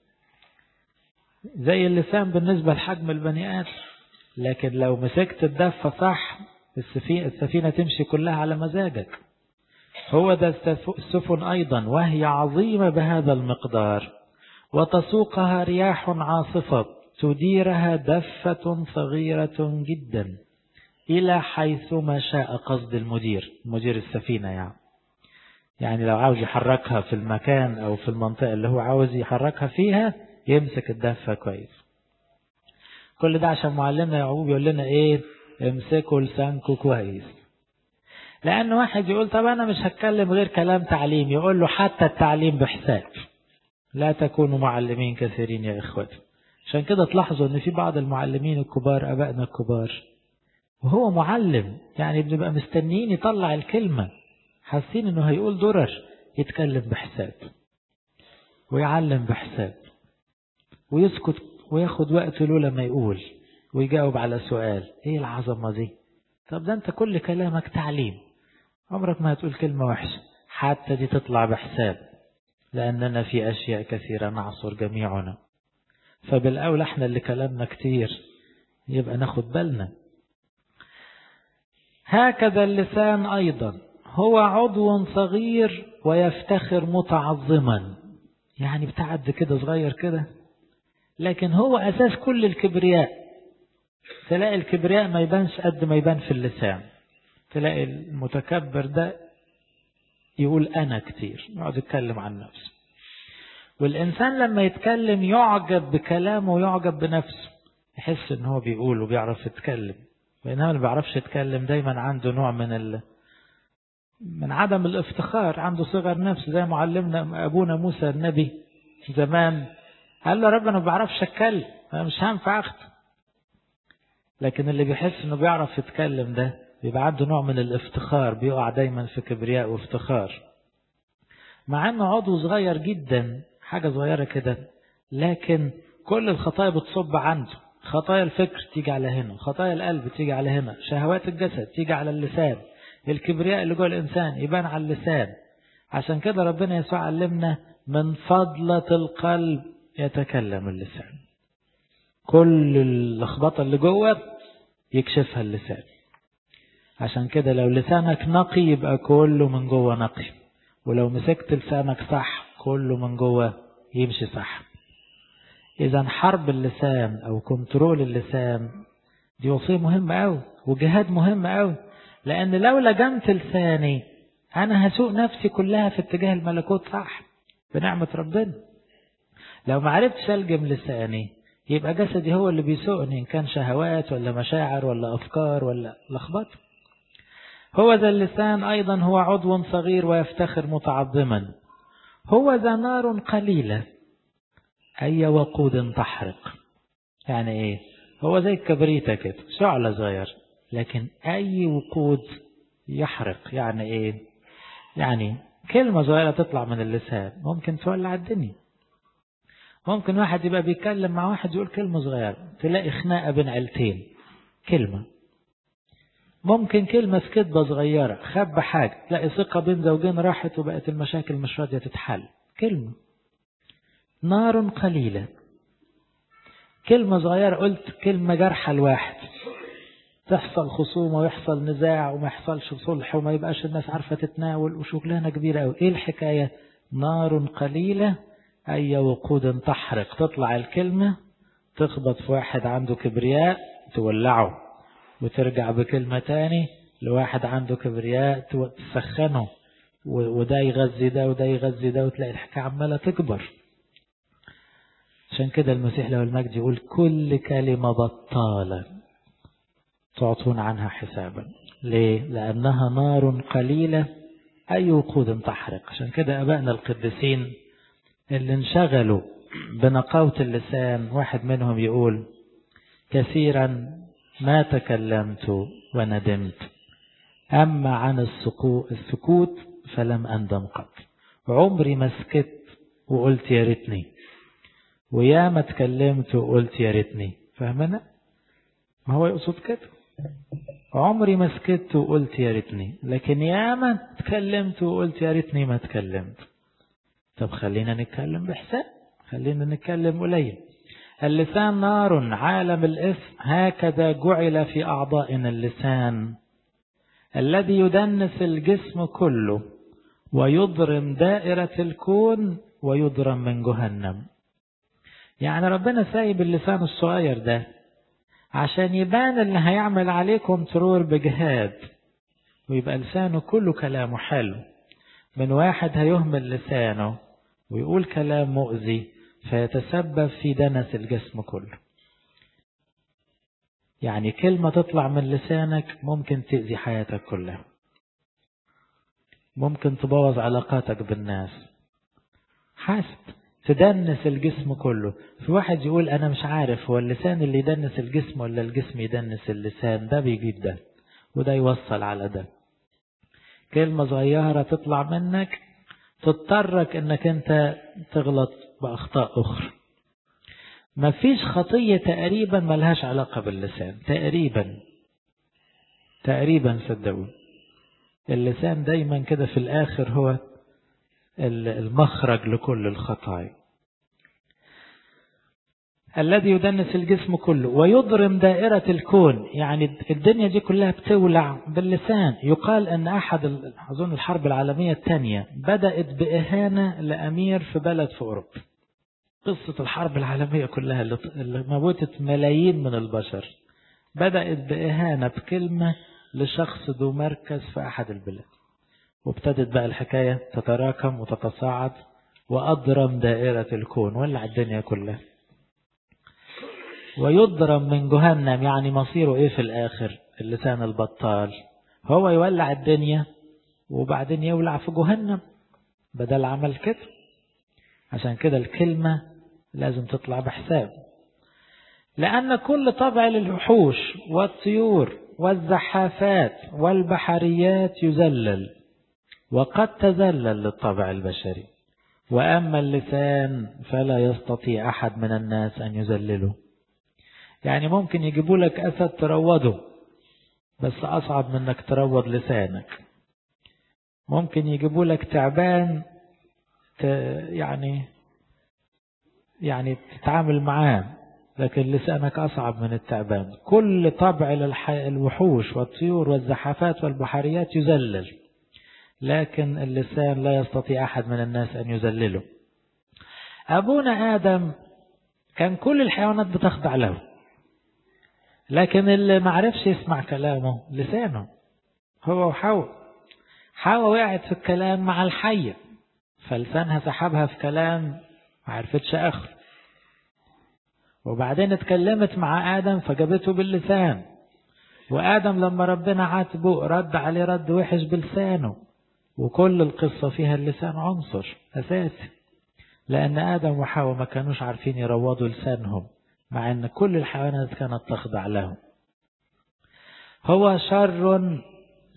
زي اللسان بالنسبة لحجم البني آدم لكن لو مسكت الدفة صح السفينة تمشي كلها على مزاجك هو ده السفن أيضا وهي عظيمة بهذا المقدار وتسوقها رياح عاصفة تديرها دفة صغيرة جدا إلى حيث ما شاء قصد المدير مدير السفينة يعني يعني لو عاوز يحركها في المكان أو في المنطقة اللي هو عاوز يحركها فيها يمسك الدفة كويس كل ده عشان معلمنا يعقوب يقول لنا ايه امسكوا لسانكم كويس لأن واحد يقول طب أنا مش هتكلم غير كلام تعليم يقول له حتى التعليم بحساب لا تكونوا معلمين كثيرين يا إخوتي عشان كده تلاحظوا ان في بعض المعلمين الكبار ابائنا الكبار وهو معلم يعني بنبقى مستنيين يطلع الكلمة حاسين انه هيقول درر يتكلم بحساب ويعلم بحساب ويسكت وياخد وقته له لما يقول ويجاوب على سؤال ايه العظمة دي طب ده انت كل كلامك تعليم عمرك ما هتقول كلمة وحشة حتى دي تطلع بحساب لأننا في أشياء كثيرة نعصر جميعنا فبالأولى احنا اللي كلامنا كتير يبقى ناخد بالنا هكذا اللسان أيضا هو عضو صغير ويفتخر متعظما يعني بتعد كده صغير كده لكن هو أساس كل الكبرياء تلاقي الكبرياء ما يبانش قد ما يبان في اللسان تلاقي المتكبر ده يقول أنا كتير يقعد يتكلم عن نفسه والإنسان لما يتكلم يعجب بكلامه ويعجب بنفسه يحس ان هو بيقول وبيعرف يتكلم بينما اللي بيعرفش يتكلم دايما عنده نوع من ال... من عدم الافتخار عنده صغر نفس زي معلمنا ابونا موسى النبي زمان قال له رب انا ما بعرفش اتكلم انا مش هنفع اخته لكن اللي بيحس انه بيعرف يتكلم ده بيبقى عنده نوع من الافتخار بيقع دايما في كبرياء وافتخار مع انه عضو صغير جدا حاجة صغيرة كده لكن كل الخطايا بتصب عنده خطايا الفكر تيجي على هنا خطايا القلب تيجي على هنا شهوات الجسد تيجي على اللسان الكبرياء اللي جوه الإنسان يبان على اللسان عشان كده ربنا يسوع علمنا من فضلة القلب يتكلم اللسان كل اللخبطة اللي جوه يكشفها اللسان عشان كده لو لسانك نقي يبقى كله من جوه نقي ولو مسكت لسانك صح كله من جوه يمشي صح إذا حرب اللسان أو كنترول اللسان دي وصية مهمة أوي وجهاد مهم أوي لأن لو لجمت لساني أنا هسوق نفسي كلها في اتجاه الملكوت صح بنعمة ربنا لو ما عرفتش ألجم لساني يبقى جسدي هو اللي بيسوقني إن كان شهوات ولا مشاعر ولا أفكار ولا لخبطة هو ذا اللسان أيضا هو عضو صغير ويفتخر متعظما هو ذا نار قليلة أي وقود تحرق يعني إيه هو زي الكبريتة كده شعلة صغير لكن أي وقود يحرق يعني ايه يعني كلمة صغيرة تطلع من اللسان ممكن تولع الدنيا ممكن واحد يبقى بيتكلم مع واحد يقول كلمة صغيرة تلاقي خناقة بين عيلتين كلمة ممكن كلمة في كذبة صغيرة خب حاجة تلاقي ثقة بين زوجين راحت وبقت المشاكل مش راضية تتحل كلمة نار قليلة كلمة صغيرة قلت كلمة جرحة لواحد تحصل خصومة ويحصل نزاع وما يحصلش صلح وما يبقاش الناس عارفة تتناول وشغلانة كبيرة أوي إيه الحكاية نار قليلة أي وقود تحرق تطلع الكلمة تخبط في واحد عنده كبرياء تولعه وترجع بكلمة تاني لواحد عنده كبرياء تسخنه وده يغذي ده وده يغذي ده وتلاقي الحكاية عمالة تكبر عشان كده المسيح له المجد يقول كل كلمة بطالة تعطون عنها حسابا ليه؟ لأنها نار قليلة أي وقود تحرق عشان كده أبائنا القديسين اللي انشغلوا بنقاوة اللسان واحد منهم يقول كثيرا ما تكلمت وندمت أما عن السكوت فلم أندم قط عمري ما سكت وقلت يا ريتني ويا ما اتكلمت وقلت يا ريتني فاهمنا ما هو يقصد كده عمري ما سكت وقلت يا ريتني لكن يا ما اتكلمت وقلت يا ريتني ما اتكلمت طب خلينا نتكلم بحساب خلينا نتكلم قليل اللسان نار عالم الاسم هكذا جعل في أعضائنا اللسان الذي يدنس الجسم كله ويضرم دائرة الكون ويضرم من جهنم يعني ربنا سايب اللسان الصغير ده عشان يبان اللي هيعمل عليه كنترول بجهاد ويبقى لسانه كله كلامه حلو من واحد هيهمل لسانه ويقول كلام مؤذي فيتسبب في دنس الجسم كله يعني كلمة تطلع من لسانك ممكن تأذي حياتك كلها ممكن تبوظ علاقاتك بالناس حاسب تدنس الجسم كله في واحد يقول أنا مش عارف هو اللسان اللي يدنس الجسم ولا الجسم يدنس اللسان ده بيجيب ده وده يوصل على ده كلمة صغيرة تطلع منك تضطرك انك انت تغلط بأخطاء أخرى مفيش خطية تقريبا ملهاش علاقة باللسان تقريبا تقريبا صدقوني اللسان دايما كده في الآخر هو المخرج لكل الخطايا الذي يدنس الجسم كله ويضرم دائرة الكون يعني الدنيا دي كلها بتولع باللسان يقال أن أحد أظن الحرب العالمية الثانية بدأت بإهانة لأمير في بلد في أوروبا قصة الحرب العالمية كلها اللي موتت ملايين من البشر بدأت بإهانة بكلمة لشخص ذو مركز في أحد البلاد وابتدت بقى الحكاية تتراكم وتتصاعد وأضرم دائرة الكون ولع الدنيا كلها ويضرم من جهنم يعني مصيره ايه في الاخر اللسان البطال هو يولع الدنيا وبعدين يولع في جهنم بدل عمل كده عشان كده الكلمة لازم تطلع بحساب لأن كل طبع للوحوش والطيور والزحافات والبحريات يذلل وقد تذلل للطبع البشري وأما اللسان فلا يستطيع أحد من الناس أن يذلله يعني ممكن يجيبوا لك أسد تروضه بس أصعب من أنك تروض لسانك ممكن يجيبوا لك تعبان ت... يعني يعني تتعامل معاه لكن لسانك أصعب من التعبان كل طبع للح... الوحوش والطيور والزحافات والبحريات يذلل لكن اللسان لا يستطيع أحد من الناس أن يذلله أبونا آدم كان كل الحيوانات بتخضع له لكن اللي ما عرفش يسمع كلامه لسانه هو وحواء حواء وقعت في الكلام مع الحية فلسانها سحبها في كلام ما عرفتش آخر وبعدين اتكلمت مع آدم فجابته باللسان وآدم لما ربنا عاتبه رد عليه رد وحش بلسانه وكل القصة فيها اللسان عنصر أساسي لأن آدم وحواء ما كانوش عارفين يروضوا لسانهم مع أن كل الحيوانات كانت تخضع له هو شر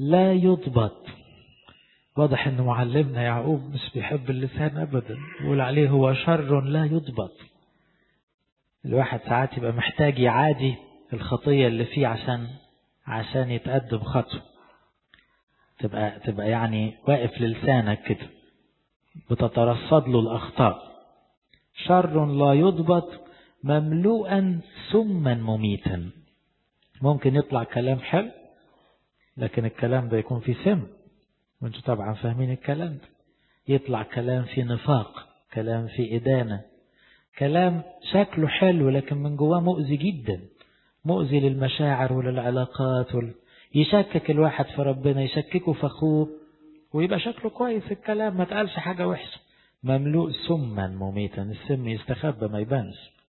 لا يضبط واضح ان معلمنا يعقوب مش بيحب اللسان ابدا يقول عليه هو شر لا يضبط الواحد ساعات يبقى محتاج يعادي الخطية اللي فيه عشان عشان يتقدم خطوة تبقى تبقى يعني واقف للسانك كده بتترصد له الأخطاء شر لا يضبط مملوءا سما مميتا ممكن يطلع كلام حلو لكن الكلام ده يكون فيه سم وانتوا طبعا فاهمين الكلام ده يطلع كلام فيه نفاق كلام فيه إدانة كلام شكله حلو لكن من جواه مؤذي جدا مؤذي للمشاعر وللعلاقات وال... يشكك الواحد في ربنا يشككه في أخوه ويبقى شكله كويس الكلام ما تقالش حاجة وحشة مملوء سما مميتا السم يستخبى ما يبانش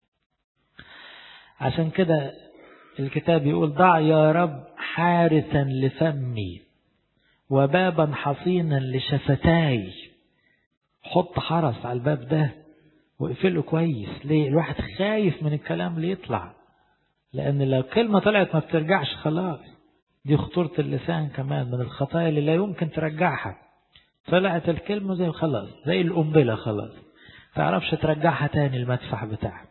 عشان كده الكتاب يقول ضع يا رب حارسا لفمي وبابا حصينا لشفتاي حط حرس على الباب ده واقفله كويس ليه الواحد خايف من الكلام اللي يطلع لان لو كلمة طلعت ما بترجعش خلاص دي خطورة اللسان كمان من الخطايا اللي لا يمكن ترجعها طلعت الكلمة زي خلاص زي القنبلة خلاص تعرفش ترجعها تاني المدفع بتاعها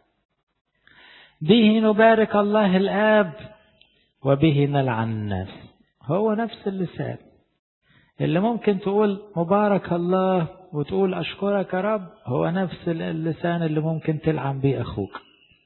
به نبارك الله الآب وبه نلعن الناس هو نفس اللسان اللي ممكن تقول مبارك الله وتقول أشكرك يا رب هو نفس اللسان اللي ممكن تلعن به أخوك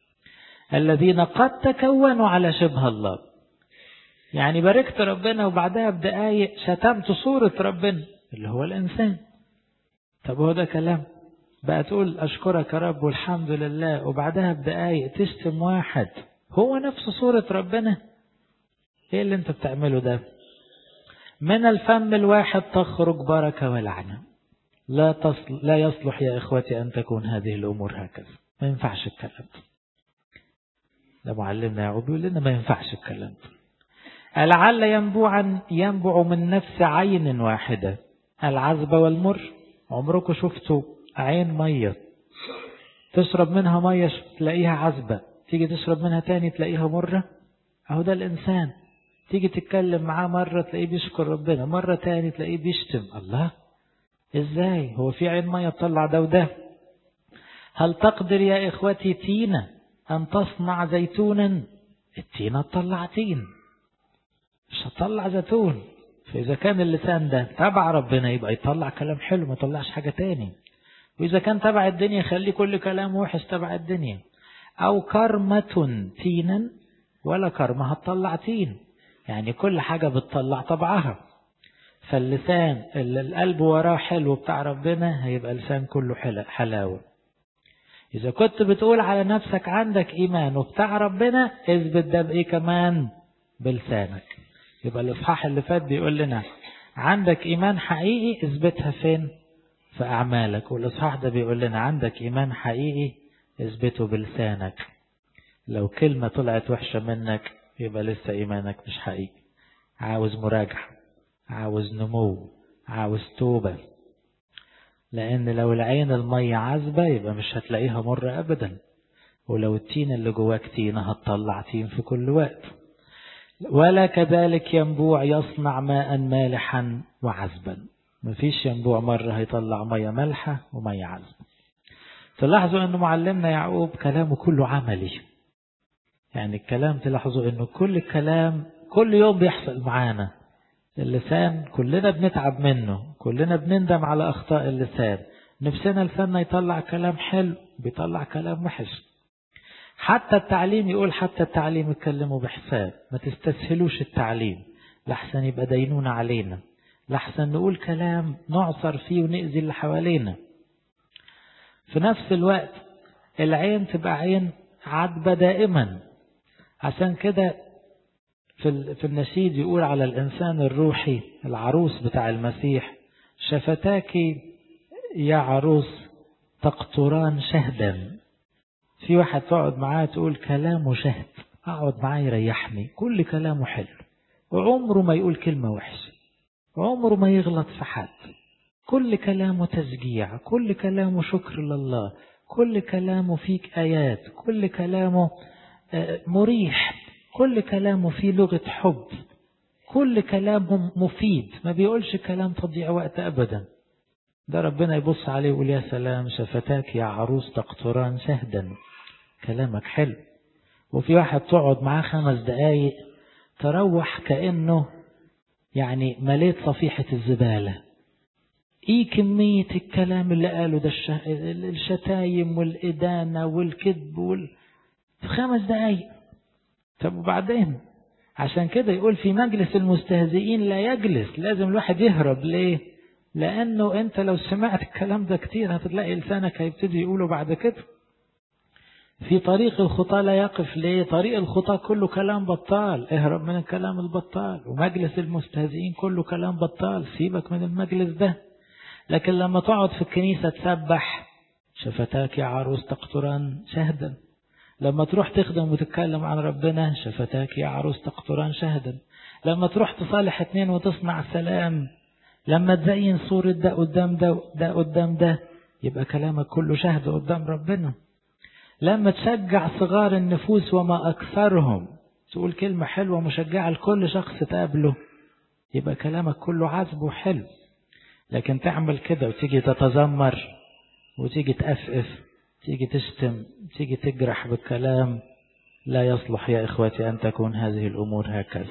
الذين قد تكونوا على شبه الله يعني باركت ربنا وبعدها بدقايق شتمت صورة ربنا اللي هو الإنسان طب هو ده كلام بقى تقول أشكرك يا رب والحمد لله وبعدها بدقايق تشتم واحد هو نفس صورة ربنا ايه اللي انت بتعمله ده من الفم الواحد تخرج بركة ولعنة لا تصل لا يصلح يا إخوتي أن تكون هذه الأمور هكذا ما ينفعش الكلام ده ده معلمنا يعقوب يقول لنا ما ينفعش الكلام ده لعل ينبوعا ينبع من نفس عين واحدة العذب والمر عمركم شفتوا عين مية تشرب منها مية تلاقيها عذبة تيجي تشرب منها تاني تلاقيها مرة أهو ده الإنسان تيجي تتكلم معاه مرة تلاقيه بيشكر ربنا مرة تاني تلاقيه بيشتم الله ازاي هو في عين مية تطلع ده وده هل تقدر يا إخوتي تينة أن تصنع زيتونا التينة تطلع تين مش هتطلع زيتون فإذا كان اللسان ده تبع ربنا يبقى يطلع كلام حلو ما يطلعش حاجة تاني وإذا كان تبع الدنيا خلي كل كلام وحش تبع الدنيا أو كرمة تينا ولا كرمة هتطلع تين يعني كل حاجة بتطلع طبعها فاللسان اللي القلب وراه حلو بتاع ربنا هيبقى لسان كله حلاوة إذا كنت بتقول على نفسك عندك إيمان وبتاع ربنا اثبت ده بإيه كمان بلسانك يبقى الإصحاح اللي فات بيقول لنا عندك إيمان حقيقي اثبتها فين في أعمالك والإصحاح ده بيقول لنا عندك إيمان حقيقي اثبته بلسانك لو كلمة طلعت وحشة منك يبقى لسه إيمانك مش حقيقي عاوز مراجعة عاوز نمو عاوز توبة لأن لو العين المية عذبة يبقى مش هتلاقيها مرة أبدا ولو التين اللي جواك تينة هتطلع تين في كل وقت ولا كذلك ينبوع يصنع ماء مالحا وعذبا مفيش ينبوع مرة هيطلع مية مالحة ومية عذبة تلاحظوا أنه معلمنا يعقوب كلامه كله عملي يعني الكلام تلاحظوا أنه كل الكلام كل يوم بيحصل معانا اللسان كلنا بنتعب منه كلنا بنندم على أخطاء اللسان نفسنا لساننا يطلع كلام حلو بيطلع كلام وحش حتى التعليم يقول حتى التعليم اتكلموا بحساب ما تستسهلوش التعليم لحسن يبقى دينون علينا لحسن نقول كلام نعصر فيه ونأذي اللي حوالينا في نفس الوقت العين تبقى عين عذبة دائما عشان كده في في النشيد يقول على الإنسان الروحي العروس بتاع المسيح شفتاك يا عروس تقطران شهدا في واحد تقعد معاه تقول كلامه شهد أقعد معاه يريحني كل كلامه حلو وعمره ما يقول كلمة وحشة عمره ما يغلط في حد كل كلامه تشجيع كل كلامه شكر لله كل كلامه فيك آيات كل كلامه مريح كل كلامه فيه لغة حب كل كلامه مفيد ما بيقولش كلام تضيع وقت أبدا ده ربنا يبص عليه ويقول يا سلام شفتاك يا عروس تقطران شهدا كلامك حلو وفي واحد تقعد معاه خمس دقايق تروح كأنه يعني مليت صفيحة الزبالة ايه كمية الكلام اللي قاله ده الشه... الشتايم والإدانة والكذب وال... في خمس دقايق طب وبعدين عشان كده يقول في مجلس المستهزئين لا يجلس لازم الواحد يهرب ليه لأنه أنت لو سمعت الكلام ده كتير هتلاقي لسانك هيبتدي يقوله بعد كده في طريق الخطى لا يقف ليه طريق الخطى كله كلام بطال اهرب من الكلام البطال ومجلس المستهزئين كله كلام بطال سيبك من المجلس ده لكن لما تقعد في الكنيسة تسبح شفتاك يا عروس تقطران شهدا لما تروح تخدم وتتكلم عن ربنا شفتاك يا عروس تقطران شهدا لما تروح تصالح اتنين وتصنع سلام لما تزين صورة ده قدام ده ده قدام ده يبقى كلامك كله شهد قدام ربنا لما تشجع صغار النفوس وما أكثرهم تقول كلمة حلوة مشجعة لكل شخص تقابله يبقى كلامك كله عذب وحلو لكن تعمل كده وتيجي تتذمر وتيجي تأفف تيجي تشتم تيجي تجرح بالكلام لا يصلح يا إخوتي أن تكون هذه الأمور هكذا